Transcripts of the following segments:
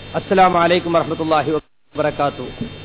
السلام عليكم ورحمة الله وبركاته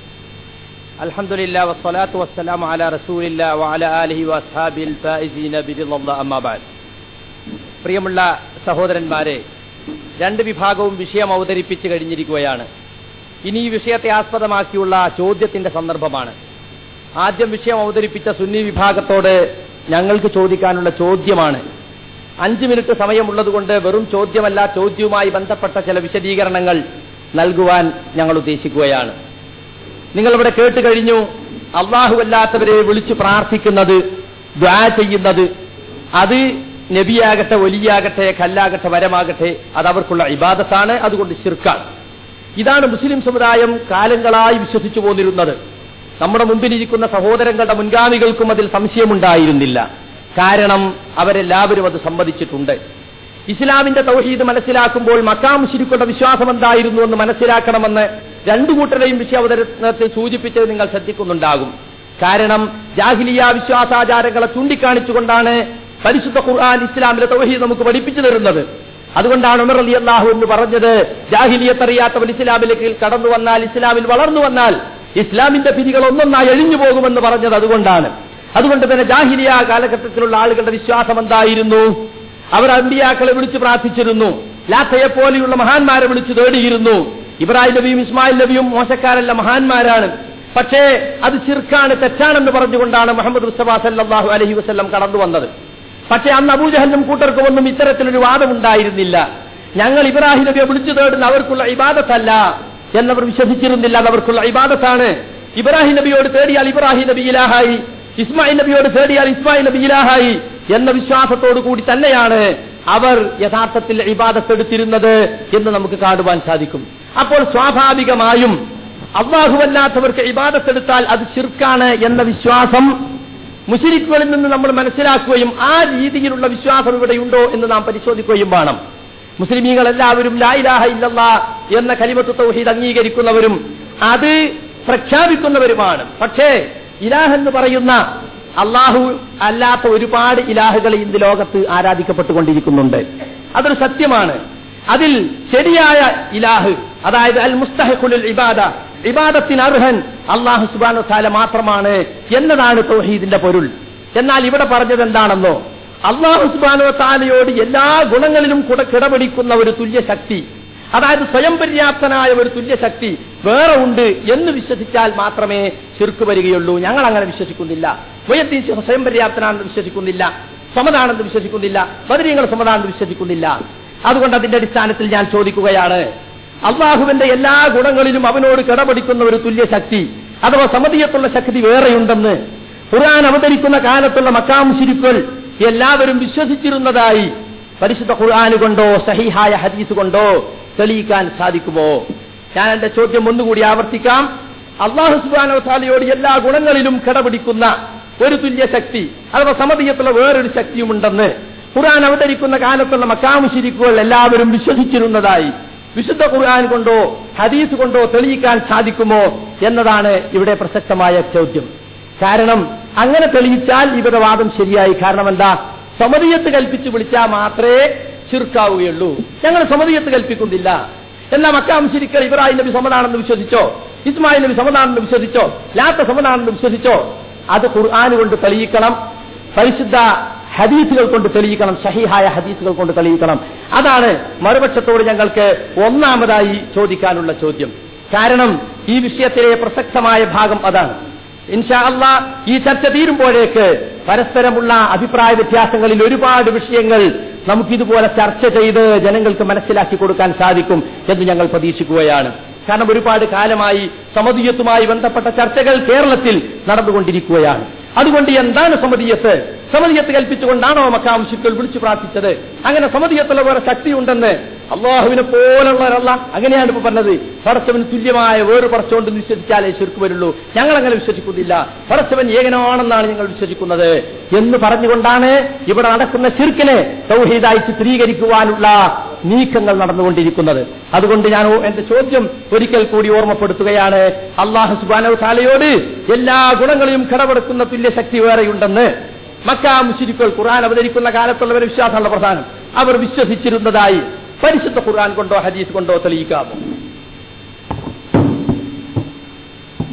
الحمد لله والصلاة والسلام على رسول الله وعلى آله وأصحابه الفائزين برضا الله أما بعد പ്രിയമുള്ള സഹോദരന്മാരെ രണ്ട് വിഭാഗവും വിഷയം അവതരിപ്പിച്ച് കഴിഞ്ഞിരിക്കുകയാണ് ഇനി ഈ വിഷയത്തെ ആസ്പദമാക്കിയുള്ള ചോദ്യത്തിന്റെ സന്ദർഭമാണ് ആദ്യം വിഷയം അവതരിപ്പിച്ച സുന്നി വിഭാഗത്തോട് ഞങ്ങൾക്ക് ചോദിക്കാനുള്ള ചോദ്യമാണ് അഞ്ച് മിനിറ്റ് സമയമുള്ളതുകൊണ്ട് വെറും ചോദ്യമല്ല ചോദ്യവുമായി ബന്ധപ്പെട്ട ചില വിശദീകരണങ്ങൾ നൽകുവാൻ ഞങ്ങൾ ഉദ്ദേശിക്കുകയാണ് നിങ്ങളിവിടെ കേട്ട് കഴിഞ്ഞു അള്ളാഹുവല്ലാത്തവരെ വിളിച്ചു പ്രാർത്ഥിക്കുന്നത് ദ്വാ ചെയ്യുന്നത് അത് നബിയാകട്ടെ ഒലിയാകട്ടെ കല്ലാകട്ടെ വരമാകട്ടെ അത് അവർക്കുള്ള ഇബാദത്താണ് അതുകൊണ്ട് ശിർക്കാണ് ഇതാണ് മുസ്ലിം സമുദായം കാലങ്ങളായി വിശ്വസിച്ചു പോന്നിരുന്നത് നമ്മുടെ മുമ്പിലിരിക്കുന്ന സഹോദരങ്ങളുടെ മുൻഗാമികൾക്കും അതിൽ സംശയമുണ്ടായിരുന്നില്ല കാരണം അവരെല്ലാവരും അത് സമ്മതിച്ചിട്ടുണ്ട് ഇസ്ലാമിന്റെ തൗഹീദ് മനസ്സിലാക്കുമ്പോൾ മക്കാം ശിരിക്കുള്ള വിശ്വാസം എന്തായിരുന്നു എന്ന് മനസ്സിലാക്കണമെന്ന് രണ്ടു കൂട്ടരെയും വിഷയാവതരണത്തിൽ സൂചിപ്പിച്ചത് നിങ്ങൾ ശ്രദ്ധിക്കുന്നുണ്ടാകും കാരണം ജാഹിലിയ വിശ്വാസാചാരങ്ങളെ ചൂണ്ടിക്കാണിച്ചുകൊണ്ടാണ് പരിശുദ്ധ ഖുർആൻ ഇസ്ലാമിലെ തൗഹീദ് നമുക്ക് പഠിപ്പിച്ചു തരുന്നത് അതുകൊണ്ടാണ് ഉമർ അലി അള്ളാഹു എന്ന് പറഞ്ഞത് ജാഹിലിയത്ത് അറിയാത്തവൻ ഇസ്ലാമിലേക്ക് കടന്നു വന്നാൽ ഇസ്ലാമിൽ വളർന്നു വന്നാൽ ഇസ്ലാമിന്റെ പിരികൾ ഒന്നൊന്നായി എഴിഞ്ഞു പോകുമെന്ന് പറഞ്ഞത് അതുകൊണ്ടാണ് അതുകൊണ്ട് തന്നെ ജാഹിലിയ കാലഘട്ടത്തിലുള്ള ആളുകളുടെ വിശ്വാസം എന്തായിരുന്നു അവർ അമ്പിയാക്കളെ വിളിച്ച് പ്രാർത്ഥിച്ചിരുന്നു ലാത്തയെ പോലെയുള്ള മഹാന്മാരെ വിളിച്ചു തേടിയിരുന്നു ഇബ്രാഹിം നബിയും ഇസ്മായിൽ നബിയും മോശക്കാരല്ല മഹാന്മാരാണ് പക്ഷേ അത് ചിർക്കാണ് തെറ്റാണെന്ന് പറഞ്ഞുകൊണ്ടാണ് മുഹമ്മദ് മുസ്തഫ സല്ലാഹു അലഹി വസ്ലം കടന്നു വന്നത് പക്ഷേ അന്ന് അബൂജഹലും കൂട്ടർക്കും ഒന്നും ഇത്തരത്തിലൊരു വാദമുണ്ടായിരുന്നില്ല ഞങ്ങൾ ഇബ്രാഹിം നബിയെ വിളിച്ചു തേടുന്ന അവർക്കുള്ള ഇബാദത്തല്ല എന്നവർ വിശ്വസിച്ചിരുന്നില്ല അത് അവർക്കുള്ള ഇബാദത്താണ് ഇബ്രാഹിം നബിയോട് തേടിയാൽ ഇബ്രാഹിം നബി ഇലാഹായി ഇസ്മായിൽ നബിയോട് തേടിയാൽ ഇസ്മായിൽ നബി ഇലാഹായി എന്ന വിശ്വാസത്തോടു കൂടി തന്നെയാണ് അവർ യഥാർത്ഥത്തിൽ ഇബാദത്തെടുത്തിരുന്നത് എന്ന് നമുക്ക് കാണുവാൻ സാധിക്കും അപ്പോൾ സ്വാഭാവികമായും അള്ളാഹുവല്ലാത്തവർക്ക് ഇബാദത്തെടുത്താൽ അത് ചിർക്കാണ് എന്ന വിശ്വാസം മുഷിരിക്കുകളിൽ നിന്ന് നമ്മൾ മനസ്സിലാക്കുകയും ആ രീതിയിലുള്ള വിശ്വാസം ഇവിടെയുണ്ടോ എന്ന് നാം പരിശോധിക്കുകയും വേണം മുസ്ലിമീങ്ങൾ എല്ലാവരും ലായിലാഹ ഇല്ലല്ല എന്ന കലിമത്ത് തൗഹീദ് അംഗീകരിക്കുന്നവരും അത് പ്രഖ്യാപിക്കുന്നവരുമാണ് പക്ഷേ ഇലാഹ് എന്ന് പറയുന്ന അള്ളാഹു അല്ലാത്ത ഒരുപാട് ഇലാഹുകൾ ഇന്ന് ലോകത്ത് ആരാധിക്കപ്പെട്ടുകൊണ്ടിരിക്കുന്നുണ്ട് അതൊരു സത്യമാണ് അതിൽ ശരിയായ ഇലാഹ് അതായത് അൽ മുസ്തഹഖുൽ ഇബാദ ഇബാദത്തിന് അർഹൻ അള്ളാഹു സുബാനു താല മാത്രമാണ് എന്നതാണ് തൗഹീദിന്റെ പൊരുൾ എന്നാൽ ഇവിടെ പറഞ്ഞത് എന്താണെന്നോ അള്ളാഹു സുബാനു താലയോട് എല്ലാ ഗുണങ്ങളിലും കൂടെ കിടപിടിക്കുന്ന ഒരു തുല്യ ശക്തി അതായത് സ്വയം പര്യാപ്തനായ ഒരു തുല്യ ശക്തി വേറെ ഉണ്ട് എന്ന് വിശ്വസിച്ചാൽ മാത്രമേ ചെറുക്ക് വരികയുള്ളൂ ഞങ്ങൾ അങ്ങനെ വിശ്വസിക്കുന്നില്ല സ്വയത്തിൽ സ്വയം പര്യാപ്തനാണെന്ന് വിശ്വസിക്കുന്നില്ല സമതാണെന്ന് വിശ്വസിക്കുന്നില്ല ബദരീങ്ങൾ സമതാണെന്ന് വിശ്വസിക്കുന്നില്ല അതുകൊണ്ട് അതിന്റെ അടിസ്ഥാനത്തിൽ ഞാൻ ചോദിക്കുകയാണ് അള്ളാഹുവിന്റെ എല്ലാ ഗുണങ്ങളിലും അവനോട് കിടപിടിക്കുന്ന ഒരു തുല്യ ശക്തി അഥവാ സമതിയത്തുള്ള ശക്തി വേറെയുണ്ടെന്ന് ഖുർആൻ അവതരിക്കുന്ന കാലത്തുള്ള മക്കാം ശിരുക്കൾ എല്ലാവരും വിശ്വസിച്ചിരുന്നതായി പരിശുദ്ധ ഖുർആൻ കൊണ്ടോ സഹിഹായ ഹദീസ് കൊണ്ടോ തെളിയിക്കാൻ സാധിക്കുമോ ഞാൻ എന്റെ ചോദ്യം ഒന്നുകൂടി ആവർത്തിക്കാം അള്ളാഹു സുബാനോ താലയോട് എല്ലാ ഗുണങ്ങളിലും കിടപിടിക്കുന്ന ഒരു തുല്യ ശക്തി അഥവാ സമതിയത്തുള്ള വേറൊരു ശക്തിയുമുണ്ടെന്ന് ഖുർആൻ അവതരിക്കുന്ന കാലത്തുള്ള മക്കാമുശിരിക്കുകൾ എല്ലാവരും വിശ്വസിച്ചിരുന്നതായി വിശുദ്ധ ഖുർആൻ കൊണ്ടോ ഹദീസ് കൊണ്ടോ തെളിയിക്കാൻ സാധിക്കുമോ എന്നതാണ് ഇവിടെ പ്രസക്തമായ ചോദ്യം കാരണം അങ്ങനെ തെളിയിച്ചാൽ ഇവരുടെ വാദം ശരിയായി കാരണം എന്താ സമതിയത്ത് കൽപ്പിച്ച് വിളിച്ചാൽ മാത്രമേ ചുരുക്കാവുകയുള്ളൂ ഞങ്ങൾ സമതിയത്ത് കൽപ്പിക്കുന്നില്ല എന്നാൽ മക്കാം ശരിക്കൽ ഇബ്രാഹിം നബി സമതാണെന്ന് വിശ്വസിച്ചോ ഇസ്മായിൽ നബി സമതാണെന്ന് വിശ്വസിച്ചോ ലാത്ത സമതാണെന്ന് വിശ്വസിച്ചോ അത് ഖുർആൻ കൊണ്ട് തെളിയിക്കണം പരിശുദ്ധ ഹദീസുകൾ കൊണ്ട് തെളിയിക്കണം ഷഹിഹായ ഹദീസുകൾ കൊണ്ട് തെളിയിക്കണം അതാണ് മറുപക്ഷത്തോട് ഞങ്ങൾക്ക് ഒന്നാമതായി ചോദിക്കാനുള്ള ചോദ്യം കാരണം ഈ വിഷയത്തിലെ പ്രസക്തമായ ഭാഗം അതാണ് ഇൻഷാ അള്ളാ ഈ ചർച്ച തീരുമ്പോഴേക്ക് പരസ്പരമുള്ള അഭിപ്രായ വ്യത്യാസങ്ങളിൽ ഒരുപാട് വിഷയങ്ങൾ നമുക്കിതുപോലെ ചർച്ച ചെയ്ത് ജനങ്ങൾക്ക് മനസ്സിലാക്കി കൊടുക്കാൻ സാധിക്കും എന്ന് ഞങ്ങൾ പ്രതീക്ഷിക്കുകയാണ് കാരണം ഒരുപാട് കാലമായി സമതീയത്തുമായി ബന്ധപ്പെട്ട ചർച്ചകൾ കേരളത്തിൽ നടന്നുകൊണ്ടിരിക്കുകയാണ് അതുകൊണ്ട് എന്താണ് സമതീയത്ത് സമതീയത്ത് കൽപ്പിച്ചുകൊണ്ടാണോ മക്കാംശുക്കൾ വിളിച്ചു പ്രാർത്ഥിച്ചത് അങ്ങനെ സമതീയത്തുള്ള വേറെ ശക്തിയുണ്ടെന്ന് അള്ളാഹുവിനെ പോലുള്ള ഒരല്ല അങ്ങനെയാണ് ഇപ്പൊ പറഞ്ഞത് പടച്ചവന് തുല്യമായ വേറെ പടച്ചുകൊണ്ട് വിശ്വസിച്ചാലേ ചുരുക്ക് വരുള്ളൂ ഞങ്ങൾ അങ്ങനെ വിശ്വസിക്കുന്നില്ല പടച്ചവൻ ഏകനാണെന്നാണ് ഞങ്ങൾ വിശ്വസിക്കുന്നത് എന്ന് പറഞ്ഞുകൊണ്ടാണ് ഇവിടെ നടക്കുന്ന ശിർക്കിനെ സൗഹീദായി ചിത്രീകരിക്കുവാനുള്ള നീക്കങ്ങൾ നടന്നുകൊണ്ടിരിക്കുന്നത് അതുകൊണ്ട് ഞാൻ എന്റെ ചോദ്യം ഒരിക്കൽ കൂടി ഓർമ്മപ്പെടുത്തുകയാണ് അള്ളാഹു സുബാനോ താലയോട് എല്ലാ ഗുണങ്ങളെയും കടമെടുക്കുന്ന തുല്യ ശക്തി വേറെയുണ്ടെന്ന് മക്കാ മുശിരിക്കൾ ഖുർആൻ അവതരിക്കുന്ന കാലത്തുള്ളവരുടെ വിശ്വാസമുള്ള പ്രധാനം അവർ വിശ്വസിച്ചിരുന്നതായി പരിശുദ്ധ ഖുർആൻ കൊണ്ടോ ഹദീസ് കൊണ്ടോ തെളിയിക്കാമോ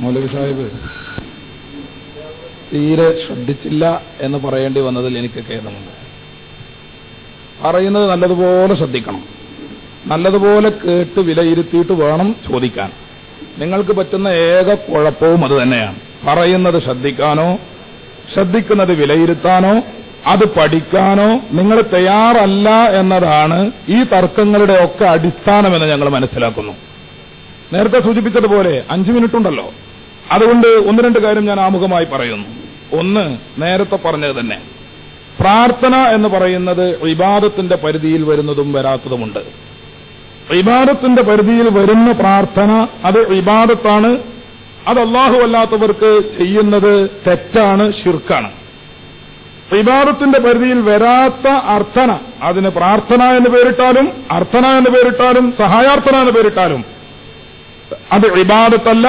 മൗലവി സാഹിബ് തീരെ ശ്രദ്ധിച്ചില്ല എന്ന് പറയേണ്ടി വന്നതിൽ എനിക്ക് ഖേദമുണ്ട് പറയുന്നത് നല്ലതുപോലെ ശ്രദ്ധിക്കണം നല്ലതുപോലെ കേട്ട് വിലയിരുത്തിയിട്ട് വേണം ചോദിക്കാൻ നിങ്ങൾക്ക് പറ്റുന്ന ഏക കുഴപ്പവും അത് തന്നെയാണ് പറയുന്നത് ശ്രദ്ധിക്കാനോ ശ്രദ്ധിക്കുന്നത് വിലയിരുത്താനോ അത് പഠിക്കാനോ നിങ്ങൾ തയ്യാറല്ല എന്നതാണ് ഈ തർക്കങ്ങളുടെ ഒക്കെ അടിസ്ഥാനമെന്ന് ഞങ്ങൾ മനസ്സിലാക്കുന്നു നേരത്തെ സൂചിപ്പിച്ചതുപോലെ അഞ്ചു മിനിറ്റ് ഉണ്ടല്ലോ അതുകൊണ്ട് ഒന്ന് രണ്ട് കാര്യം ഞാൻ ആമുഖമായി പറയുന്നു ഒന്ന് നേരത്തെ പറഞ്ഞത് തന്നെ പ്രാർത്ഥന എന്ന് പറയുന്നത് ഇബാദത്തിന്റെ പരിധിയിൽ വരുന്നതും വരാത്തതുമുണ്ട് ഇബാദത്തിന്റെ പരിധിയിൽ വരുന്ന പ്രാർത്ഥന അത് ഇബാദത്താണ് അത് അള്ളാഹു അല്ലാത്തവർക്ക് ചെയ്യുന്നത് തെറ്റാണ് ഷിർക്കാണ് ഇബാദത്തിന്റെ പരിധിയിൽ വരാത്ത അർത്ഥന അതിന് പ്രാർത്ഥന എന്ന് പേരിട്ടാലും അർത്ഥന എന്ന് പേരിട്ടാലും സഹായാർത്ഥന എന്ന് പേരിട്ടാലും അത് ഇബാദത്തല്ല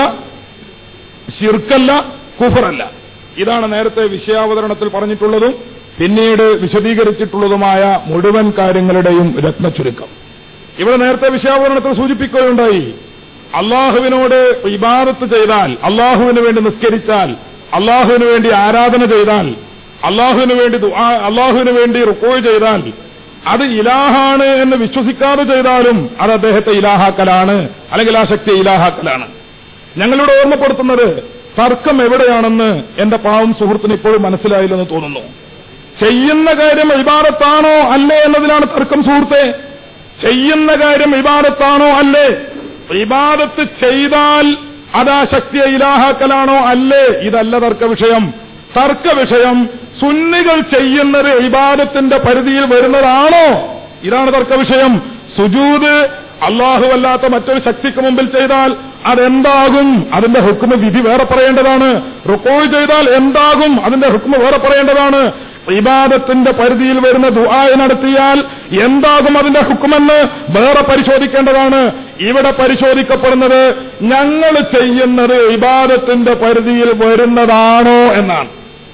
ഷിർക്കല്ല കുഫറല്ല ഇതാണ് നേരത്തെ വിഷയാവതരണത്തിൽ പറഞ്ഞിട്ടുള്ളതും പിന്നീട് വിശദീകരിച്ചിട്ടുള്ളതുമായ മുഴുവൻ കാര്യങ്ങളുടെയും രത്നച്ചുരുക്കം ഇവിടെ നേരത്തെ വിഷയാവതരണത്തിൽ സൂചിപ്പിക്കുകയുണ്ടായി അള്ളാഹുവിനോട് ഇബാദത്ത് ചെയ്താൽ അള്ളാഹുവിന് വേണ്ടി നിസ്കരിച്ചാൽ അള്ളാഹുവിന് വേണ്ടി ആരാധന ചെയ്താൽ അള്ളാഹുവിന് വേണ്ടി ദുആ- അള്ളാഹുവിന് വേണ്ടി റുക്കോയ് ചെയ്താൽ അത് ഇലാഹാണ് എന്ന് വിശ്വസിക്കാതെ ചെയ്താലും അത് അദ്ദേഹത്തെ ഇലാഹാക്കലാണ് അല്ലെങ്കിൽ ആ ശക്തി ഇലാഹാക്കലാണ് ഞങ്ങളിവിടെ ഓർമ്മപ്പെടുത്തുന്നത് തർക്കം എവിടെയാണെന്ന് എന്റെ പാവം സുഹൃത്തിന് ഇപ്പോഴും മനസ്സിലായില്ലെന്ന് തോന്നുന്നു ചെയ്യുന്ന കാര്യം ഇബാദത്താണോ അല്ലേ എന്നതിലാണ് തർക്കം സുഹൃത്തെ ചെയ്യുന്ന കാര്യം ഇബാദത്താണോ അല്ലേ ഇബാദത്ത് ചെയ്താൽ അതാ ശക്തിയെ ഇലാഹാക്കലാണോ അല്ലേ ഇതല്ല തർക്ക വിഷയം തർക്ക വിഷയം സുന്നികൾ ചെയ്യുന്നത് ഇബാദത്തിന്റെ പരിധിയിൽ വരുന്നതാണോ ഇതാണ് തർക്ക വിഷയം സുജൂത് അല്ലാഹുവല്ലാത്ത മറ്റൊരു ശക്തിക്ക് മുമ്പിൽ ചെയ്താൽ അതെന്താകും അതിന്റെ ഹുക്കുമ വിധി വേറെ പറയേണ്ടതാണ് റുക്കോൾ ചെയ്താൽ എന്താകും അതിന്റെ ഹുക്കുമ വേറെ പറയേണ്ടതാണ് ഇബാദത്തിന്റെ പരിധിയിൽ വരുന്ന ദുആ നടത്തിയാൽ എന്താകും അതിന്റെ ഹുക്കുമെന്ന് വേറെ പരിശോധിക്കേണ്ടതാണ് ഇവിടെ പരിശോധിക്കപ്പെടുന്നത് ഞങ്ങൾ ചെയ്യുന്നത് ഇബാദത്തിന്റെ പരിധിയിൽ വരുന്നതാണോ എന്നാണ്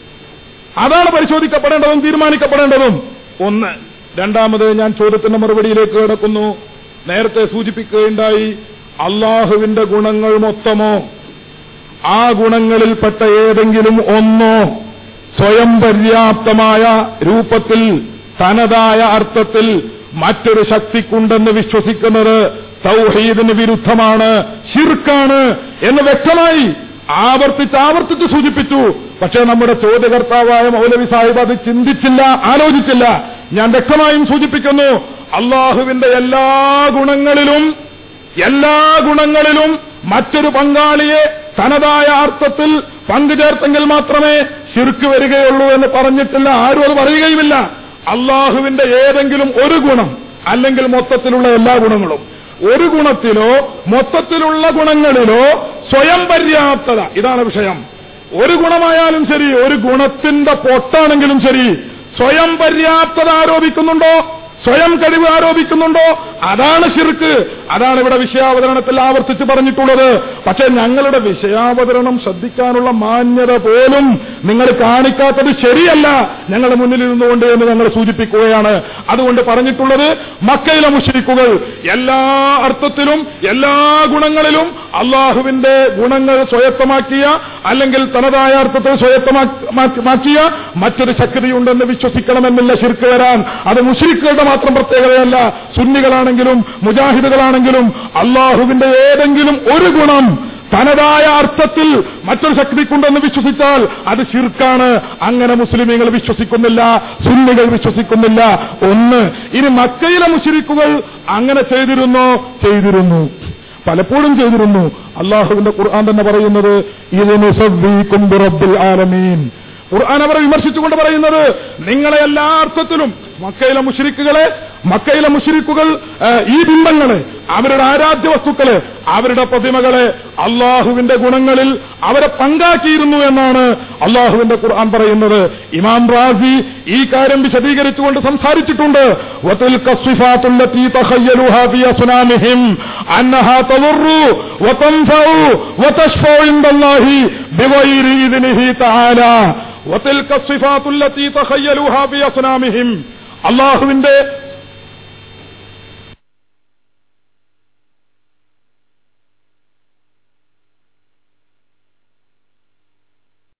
അതാണ് പരിശോധിക്കപ്പെടേണ്ടതും തീരുമാനിക്കപ്പെടേണ്ടതും ഒന്ന് രണ്ടാമത് ഞാൻ ചോദ്യത്തിന്റെ മറുപടിയിലേക്ക് കിടക്കുന്നു നേരത്തെ സൂചിപ്പിക്കുകയുണ്ടായി അള്ളാഹുവിന്റെ ഗുണങ്ങൾ മൊത്തമോ ആ ഗുണങ്ങളിൽപ്പെട്ട ഏതെങ്കിലും ഒന്നോ സ്വയം പര്യാപ്തമായ രൂപത്തിൽ തനതായ അർത്ഥത്തിൽ മറ്റൊരു ശക്തിക്കുണ്ടെന്ന് വിശ്വസിക്കുന്നത് തൗഹീദിന് വിരുദ്ധമാണ് ഷിർക്കാണ് എന്ന് വ്യക്തമായി ആവർത്തിച്ച് ആവർത്തിച്ച് സൂചിപ്പിച്ചു പക്ഷേ നമ്മുടെ ചോദ്യകർത്താവായ മൗലവി സാഹിബ് അത് ചിന്തിച്ചില്ല ആലോചിച്ചില്ല ഞാൻ വ്യക്തമായും സൂചിപ്പിക്കുന്നു അള്ളാഹുവിന്റെ എല്ലാ ഗുണങ്ങളിലും എല്ലാ ഗുണങ്ങളിലും മറ്റൊരു പങ്കാളിയെ തനതായ അർത്ഥത്തിൽ പങ്കുചേർത്തെങ്കിൽ മാത്രമേ ശിർക്ക് വരികയുള്ളൂ എന്ന് പറഞ്ഞിട്ടില്ല ആരും അത് പറയുകയുമില്ല അള്ളാഹുവിന്റെ ഏതെങ്കിലും ഒരു ഗുണം അല്ലെങ്കിൽ മൊത്തത്തിലുള്ള എല്ലാ ഗുണങ്ങളും ഒരു ഗുണത്തിലോ മൊത്തത്തിലുള്ള ഗുണങ്ങളിലോ സ്വയം പര്യാപ്തത ഇതാണ് വിഷയം ഒരു ഗുണമായാലും ശരി ഒരു ഗുണത്തിന്റെ പൊട്ടാണെങ്കിലും ശരി സ്വയം പര്യാപ്തത ആരോപിക്കുന്നുണ്ടോ സ്വയം കഴിവ് ആരോപിക്കുന്നുണ്ടോ അതാണ് ശിർക്ക് അതാണ് ഇവിടെ വിഷയാവതരണത്തിൽ ആവർത്തിച്ച് പറഞ്ഞിട്ടുള്ളത് പക്ഷെ ഞങ്ങളുടെ വിഷയാവതരണം ശ്രദ്ധിക്കാനുള്ള മാന്യത പോലും നിങ്ങൾ കാണിക്കാത്തത് ശരിയല്ല ഞങ്ങളുടെ മുന്നിൽ ഇരുന്നുകൊണ്ട് എന്ന് ഞങ്ങൾ സൂചിപ്പിക്കുകയാണ് അതുകൊണ്ട് പറഞ്ഞിട്ടുള്ളത് മക്കയിലെ മുഷരിക്കുകൾ എല്ലാ അർത്ഥത്തിലും എല്ലാ ഗുണങ്ങളിലും അള്ളാഹുവിന്റെ ഗുണങ്ങൾ സ്വയത്തമാക്കിയ അല്ലെങ്കിൽ തനതായ അർത്ഥത്തിൽ സ്വയത്തമാക്കിയ മറ്റൊരു ശക്തിയുണ്ടെന്ന് വിശ്വസിക്കണമെന്നില്ല ശിർക്ക് വരാൻ അത് മുഷരിക്കുകളുടെ മാത്രം പ്രത്യേകതയല്ല സുന്നികളാണെങ്കിലും മുജാഹിദുകളാണെങ്കിലും അള്ളാഹുവിന്റെ ഏതെങ്കിലും ഒരു ഗുണം തനതായ അർത്ഥത്തിൽ മറ്റൊരു ശക്തിക്കുണ്ടെന്ന് വിശ്വസിച്ചാൽ അത് ശിർക്കാണ് അങ്ങനെ മുസ്ലിമീങ്ങൾ വിശ്വസിക്കുന്നില്ല സുന്നികൾ വിശ്വസിക്കുന്നില്ല ഒന്ന് ഇനി മക്കയിലെ മുഷിരിക്കുകൾ അങ്ങനെ ചെയ്തിരുന്നോ ചെയ്തിരുന്നു പലപ്പോഴും ചെയ്തിരുന്നു അള്ളാഹുവിന്റെ ഖുർആൻ തന്നെ പറയുന്നത് ഇതിന് റബ്ബിൽ ആലമീൻ ഖുർആൻ അവരെ വിമർശിച്ചുകൊണ്ട് പറയുന്നത് നിങ്ങളെ എല്ലാ അർത്ഥത്തിലും മക്കയിലെ മുഷിരിക്കുകളെ മക്കയിലെ മുഷിരിക്കുകൾ ഈ ബിംബങ്ങളെ അവരുടെ ആരാധ്യ വസ്തുക്കളെ അവരുടെ പ്രതിമകളെ അള്ളാഹുവിന്റെ ഗുണങ്ങളിൽ അവരെ പങ്കാക്കിയിരുന്നു എന്നാണ് അള്ളാഹുവിന്റെ ഖുർആൻ പറയുന്നത് ഇമാം റാസി ഈ കാര്യം വിശദീകരിച്ചുകൊണ്ട് സംസാരിച്ചിട്ടുണ്ട് وَتِلْكَ الصِّفَاتُ الَّتِي تَخَيَّلُوهَا فِي أَصْنَامِهِمْ أَنَّهَا تَضُرُّ وَتَنفَعُ وَتَشْفَعُ عِندَ اللَّهِ بِغَيْرِ إِذْنِهِ تَعَالَى وَتِلْكَ الصِّفَاتُ الَّتِي تَخَيَّلُوهَا فِي أَصْنَامِهِمْ അള്ളാഹുവിന്റെ